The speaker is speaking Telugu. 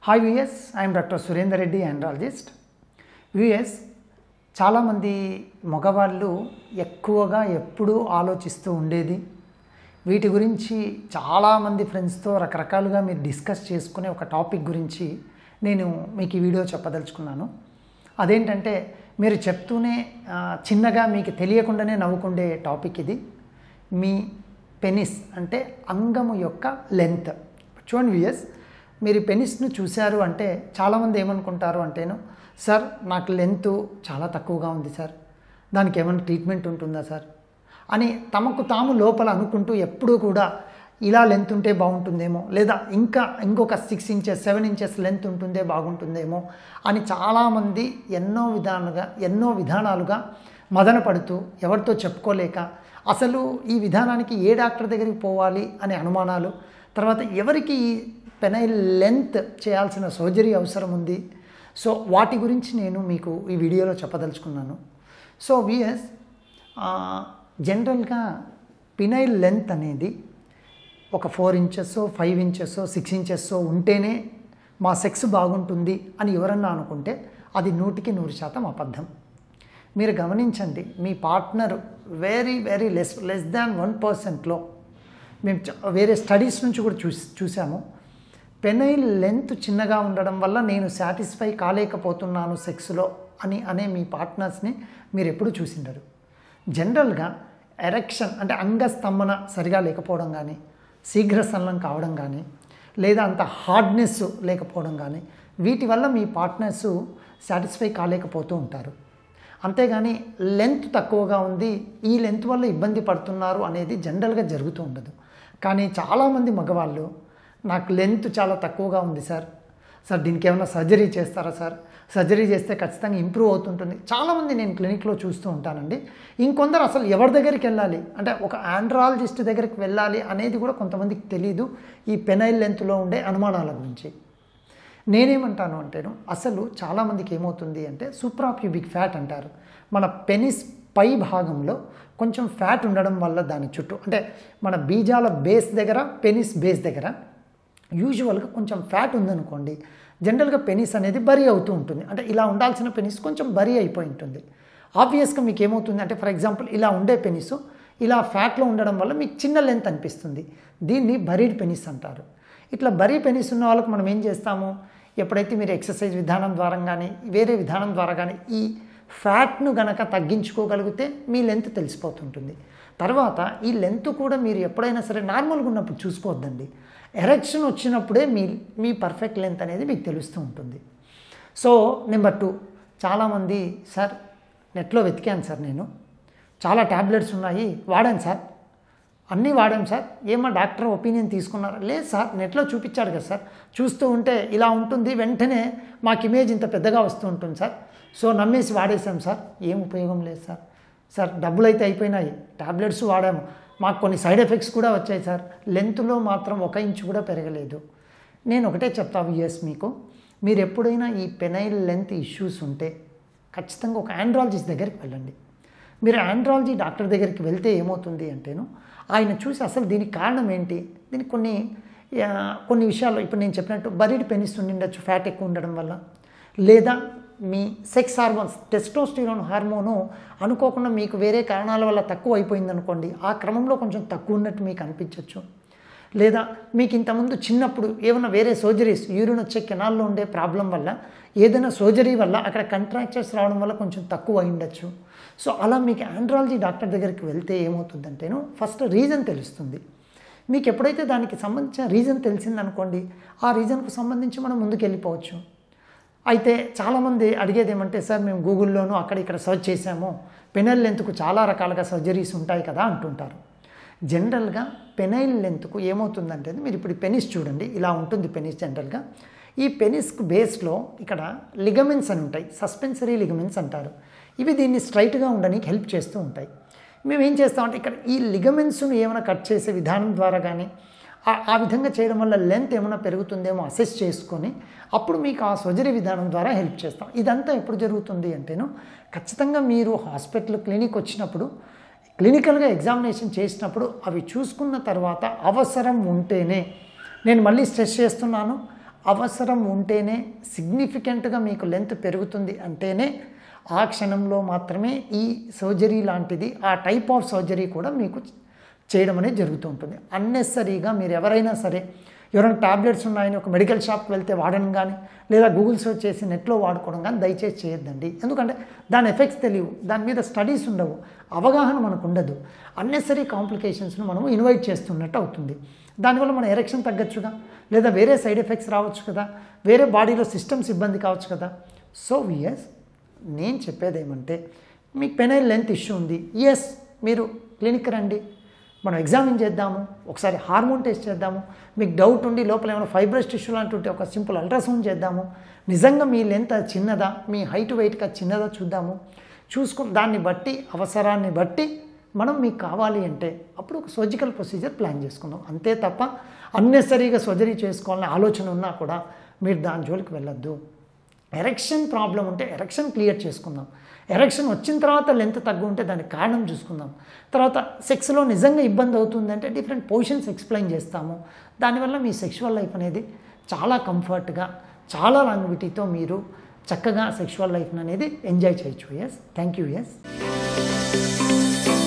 హాయ్ విఎస్ I'm doctor Surender Reddy andrologist విఎస్ చాలామంది మగవాళ్ళు ఎక్కువగా ఎప్పుడూ ఆలోచిస్తూ ఉండేది వీటి గురించి చాలామంది ఫ్రెండ్స్తో రకరకాలుగా మీరు డిస్కస్ చేసుకునే ఒక టాపిక్ గురించి నేను మీకు ఈ వీడియో చెప్పదలుచుకున్నాను అదేంటంటే మీరు చెప్తూనే ఆ, చిన్నగా మీకు తెలియకుండానే నవ్వుకుండే టాపిక్ ఇది మీ పెనిస్ అంటే అంగము యొక్క లెంత్ చూడండి విఎస్ మీరు ఈ పెనిస్ను చూశారు అంటే చాలామంది ఏమనుకుంటారు అంటేను సార్ నాకు లెంత్ చాలా తక్కువగా ఉంది సార్ దానికి ఏమైనా ట్రీట్మెంట్ ఉంటుందా సార్ అని తమకు తాము లోపల అనుకుంటూ ఎప్పుడూ కూడా ఇలా లెంత్ ఉంటే బాగుంటుందేమో లేదా ఇంకా ఇంకొక six inches seven inches length ఉంటుందే బాగుంటుందేమో అని చాలామంది ఎన్నో విధాలుగా ఎన్నో విధానాలుగా మదన పడుతూ ఎవరితో చెప్పుకోలేక అసలు ఈ విధానానికి ఏ డాక్టర్ దగ్గరికి పోవాలి అనే అనుమానాలు తర్వాత ఎవరికి ఈ పెనైల్ లెంత్ చేయాల్సిన సర్జరీ అవసరం ఉంది సో వాటి గురించి నేను మీకు ఈ వీడియోలో చెప్పదలుచుకున్నాను సో విఎస్ జనరల్గా పినైల్ లెంత్ అనేది ఒక four inches five inches six inches ఉంటేనే మా సెక్స్ బాగుంటుంది అని ఎవరన్నా అనుకుంటే అది నూటికి నూరు శాతం అబద్ధం మీరు గమనించండి మీ partner very very less less than one పర్సెంట్లో మేము చ- వేరే స్టడీస్ నుంచి కూడా చూసి చూసాము పెనైల్ లెంత్ చిన్నగా ఉండడం వల్ల నేను సాటిస్ఫై కాలేకపోతున్నాను సెక్స్లో అని అనే మీ పార్ట్నర్స్ని మీరు ఎప్పుడు చూసిండరు జనరల్గా ఎరెక్షన్ అంటే అంగస్తంభన సరిగా లేకపోవడం కానీ శీఘ్రసలనం కావడం కానీ లేదా అంత హార్డ్నెస్ లేకపోవడం కానీ వీటి వల్ల మీ పార్ట్నర్స్ సాటిస్ఫై కాలేకపోతూ ఉంటారు అంతేగాని లెంత్ తక్కువగా ఉంది ఈ లెంత్ వల్ల ఇబ్బంది పడుతున్నారు అనేది జనరల్గా జరుగుతూ ఉండదు కానీ చాలామంది మగవాళ్ళు నాకు లెంత్ చాలా తక్కువగా ఉంది సార్ సార్ దీనికి ఏమైనా సర్జరీ చేస్తారా సార్ సర్జరీ చేస్తే ఖచ్చితంగా ఇంప్రూవ్ అవుతుంటుంది చాలామంది నేను క్లినిక్లో చూస్తూ ఉంటానండి ఇంకొందరు అసలు ఎవరి దగ్గరికి వెళ్ళాలి అంటే ఒక ఆండ్రాలజిస్ట్ దగ్గరికి వెళ్ళాలి అనేది కూడా కొంతమందికి తెలియదు ఈ పెనైల్ లెంత్లో ఉండే అనుమానాల గురించి నేనేమంటాను అంటేను అసలు చాలామందికి ఏమవుతుంది అంటే సూప్రాప్యూబిక్ ఫ్యాట్ అంటారు మన పెనిస్ పై భాగంలో కొంచెం ఫ్యాట్ ఉండడం వల్ల దాని చుట్టూ అంటే మన బీజాల బేస్ దగ్గర పెనిస్ బేస్ దగ్గర యూజువల్గా కొంచెం ఫ్యాట్ ఉందనుకోండి జనరల్గా పెనిస్ అనేది బరీ అవుతూ ఉంటుంది అంటే ఇలా ఉండాల్సిన పెనిస్ కొంచెం బరీ అయిపోయి ఉంటుంది ఆబ్వియస్గా మీకు ఏమవుతుంది అంటే ఫర్ ఎగ్జాంపుల్ ఇలా ఉండే పెనిస్ ఇలా ఫ్యాట్లో ఉండడం వల్ల మీకు చిన్న లెంత్ అనిపిస్తుంది దీన్ని బరీడ్ పెనిస్ అంటారు ఇట్లా బరీ పెనిస్ ఉన్న వాళ్ళకి మనం ఏం చేస్తాము ఎప్పుడైతే మీరు ఎక్సర్సైజ్ విధానం ద్వారా కానీ వేరే విధానం ద్వారా కానీ ఈ ఫ్యాట్ను గనక తగ్గించుకోగలిగితే మీ లెంత్ తెలిసిపోతుంటుంది తర్వాత ఈ లెంత్ కూడా మీరు ఎప్పుడైనా సరే నార్మల్గా ఉన్నప్పుడు చూసుకోవద్దండి ఎరెక్షన్ వచ్చినప్పుడే మీ మీ పర్ఫెక్ట్ లెంత్ అనేది మీకు తెలుస్తూ ఉంటుంది సో నెంబర్ టూ చాలామంది సార్ నెట్లో వెతికాను సార్ నేను చాలా ట్యాబ్లెట్స్ ఉన్నాయి వాడాను సార్ అన్నీ వాడాం సార్ ఏమో డాక్టర్ ఒపీనియన్ తీసుకున్నారా లేదు సార్ నెట్లో చూపించాడు కదా సార్ చూస్తూ ఉంటే ఇలా ఉంటుంది వెంటనే మాకు ఇమేజ్ ఇంత పెద్దగా వస్తూ ఉంటుంది సార్ సో నమ్మేసి వాడేసాం సార్ ఏం ఉపయోగం లేదు సార్ సార్ డబ్బులు అయితే అయిపోయినాయి టాబ్లెట్స్ వాడాము మాకు కొన్ని సైడ్ ఎఫెక్ట్స్ కూడా వచ్చాయి సార్ లెంత్లో మాత్రం ఒక ఇంచు కూడా పెరగలేదు నేను ఒకటే చెప్తా ఎస్ మీకు మీరు ఎప్పుడైనా ఈ పెనైల్ లెంత్ ఇష్యూస్ ఉంటే ఖచ్చితంగా ఒక ఆండ్రాలజిస్ట్ దగ్గరికి వెళ్ళండి మీరు ఆండ్రాలజీ డాక్టర్ దగ్గరికి వెళ్తే ఏమవుతుంది అంటేను ఆయన చూసి అసలు దీనికి కారణం ఏంటి దీనికి కొన్ని ఆ, కొన్ని విషయాలు ఇప్పుడు నేను చెప్పినట్టు బరీడ్ పెనిస్ ఉండిండొచ్చు ఫ్యాట్ ఎక్కువ ఉండడం వల్ల లేదా మీ సెక్స్ హార్మోన్స్ టెస్టోస్టిరోన్ హార్మోను అనుకోకుండా మీకు వేరే కారణాల వల్ల తక్కువ అయిపోయింది అనుకోండి ఆ క్రమంలో కొంచెం తక్కువ ఉన్నట్టు మీకు అనిపించవచ్చు లేదా మీకు ఇంతకుముందు చిన్నప్పుడు ఏమైనా వేరే సర్జరీస్ యూరిన్ వచ్చే కెనాల్లో ఉండే ప్రాబ్లం వల్ల ఏదైనా సర్జరీ వల్ల అక్కడ కంట్రాక్చర్స్ రావడం వల్ల కొంచెం తక్కువ అయిండొచ్చు సో అలా మీకు ఆండ్రాలజీ డాక్టర్ దగ్గరికి వెళ్తే ఏమవుతుందంటేను ఫస్ట్ రీజన్ తెలుస్తుంది మీకు ఎప్పుడైతే దానికి సంబంధించిన రీజన్ తెలిసిందనుకోండి ఆ రీజన్కు సంబంధించి మనం ముందుకు వెళ్ళిపోవచ్చు అయితే చాలామంది అడిగేది ఏమంటే సార్ మేము గూగుల్లోనూ అక్కడ ఇక్కడ సెర్చ్ చేసాము పెనైల్ లెంత్కు చాలా రకాలుగా సర్జరీస్ ఉంటాయి కదా అంటుంటారు జనరల్గా పెనైల్ లెంత్కు ఏమవుతుందంటే మీరు ఇప్పుడు ఈ పెనిస్ చూడండి ఇలా ఉంటుంది పెనిస్ జనరల్గా ఈ పెనిస్క్ బేస్లో ఇక్కడ లిగమెంట్స్ అని ఉంటాయి సస్పెన్సరీ లిగమెంట్స్ అంటారు ఇవి దీన్ని స్ట్రైట్గా ఉండడానికి హెల్ప్ చేస్తూ ఉంటాయి మేము ఏం చేస్తామంటే ఇక్కడ ఈ లిగమెంట్స్ను ఏమైనా కట్ చేసే విధానం ద్వారా కానీ ఆ- ఆ విధంగా చేయడం వల్ల లెంత్ ఏమైనా పెరుగుతుందేమో అసెస్ చేసుకొని అప్పుడు మీకు ఆ సర్జరీ విధానం ద్వారా హెల్ప్ చేస్తాం ఇదంతా ఎప్పుడు జరుగుతుంది అంటేను ఖచ్చితంగా మీరు హాస్పిటల్ క్లినిక్ వచ్చినప్పుడు క్లినికల్గా ఎగ్జామినేషన్ చేసినప్పుడు అవి చూసుకున్న తర్వాత అవసరం ఉంటేనే నేను మళ్ళీ స్ట్రెస్ చేస్తున్నాను అవసరం ఉంటేనే సిగ్నిఫికెంట్గా మీకు లెంత్ పెరుగుతుంది అంటేనే ఆ క్షణంలో మాత్రమే ఈ సర్జరీ లాంటిది ఆ టైప్ ఆఫ్ సర్జరీ కూడా మీకు చేయడం అనేది జరుగుతూ ఉంటుంది అన్నెసరీగా మీరు ఎవరైనా సరే ఎవరైనా టాబ్లెట్స్ ఉన్నాయని ఒక మెడికల్ షాప్కి వెళ్తే వాడడం కానీ లేదా గూగుల్ సెర్చ్ చేసి నెట్లో వాడుకోవడం కానీ దయచేసి చేయొద్దండి ఎందుకంటే దాని ఎఫెక్ట్స్ తెలియవు దాని మీద స్టడీస్ ఉండవు అవగాహన మనకు ఉండదు అన్నెసరీ కాంప్లికేషన్స్ను మనం ఇన్వైట్ చేస్తున్నట్టు అవుతుంది దానివల్ల మన ఎరెక్షన్ తగ్గచ్చుగా లేదా వేరే సైడ్ ఎఫెక్ట్స్ రావచ్చు కదా వేరే బాడీలో సిస్టమ్స్ ఇబ్బంది కావచ్చు కదా సో ఎస్ నేను చెప్పేది ఏమంటే మీకు పెనైల్ లెంత్ ఇష్యూ ఉంది ఎస్ మీరు క్లినిక్ రండి మనం ఎగ్జామిన్ చేద్దాము ఒకసారి హార్మోన్ టెస్ట్ చేద్దాము మీకు డౌట్ ఉండి లోపల ఏమైనా ఫైబ్రస్ టిష్యూ లాంటి ఉంటే ఒక సింపుల్ అల్ట్రాసౌండ్ చేద్దాము నిజంగా మీ లెంత్ అది చిన్నదా మీ హైట్ వెయిట్గా చిన్నదా చూద్దాము చూసుకుని దాన్ని బట్టి అవసరాన్ని బట్టి మనం మీకు కావాలి అంటే అప్పుడు ఒక సర్జికల్ ప్రొసీజర్ ప్లాన్ చేసుకుందాం అంతే తప్ప అన్నెసరీగా సర్జరీ చేసుకోవాలనే ఆలోచన ఉన్నా కూడా మీరు దాని జోలికి వెళ్ళొద్దు ఎరెక్షన్ ప్రాబ్లం ఉంటే ఎరెక్షన్ క్లియర్ చేసుకుందాం ఎరెక్షన్ వచ్చిన తర్వాత లెంత్ తగ్గు ఉంటే దానికి కారణం చూసుకుందాం తర్వాత సెక్స్లో నిజంగా ఇబ్బంది అవుతుందంటే డిఫరెంట్ పొజిషన్స్ ఎక్స్ప్లెయిన్ చేస్తాము దానివల్ల మీ సెక్షువల్ లైఫ్ అనేది చాలా కంఫర్ట్గా చాలా లాంగ్విటీతో మీరు చక్కగా సెక్షువల్ లైఫ్ అనేది ఎంజాయ్ చేయొచ్చు ఎస్ థ్యాంక్ యూ ఎస్